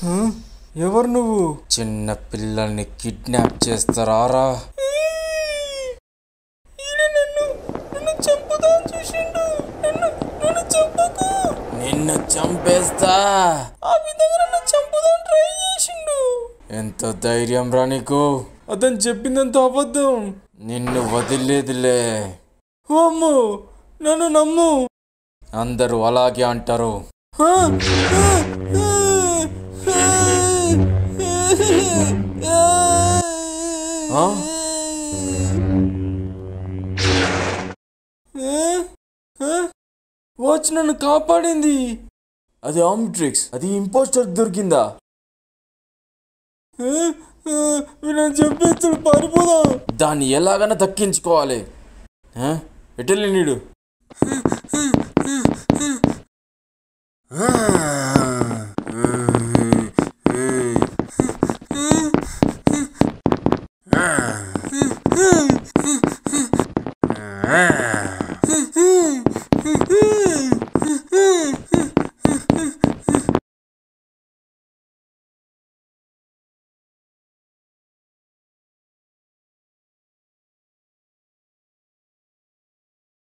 హ? ఎవరు నువ్వు చిన్న పిల్లల్ని కిడ్నాప్ చేస్తారా నిన్ను చంపేస్తా ఎంత ధైర్యం రా నీకు అతను చెప్పిందంత అబద్ధం నిన్ను వదిలేదులే అమ్ము నన్ను నమ్ము అందరూ అలాగే అంటారు ఆ? వాచ్ నన్ను కాపాడింది అది ఆమ్ట్రిక్స్ అది ఇంపోస్టర్ దొరికిందా నేను చెప్పేస్తాడు పారిపోదాం దాన్ని ఎలాగైనా దక్కించుకోవాలి ఎటెళ్ళి నీడు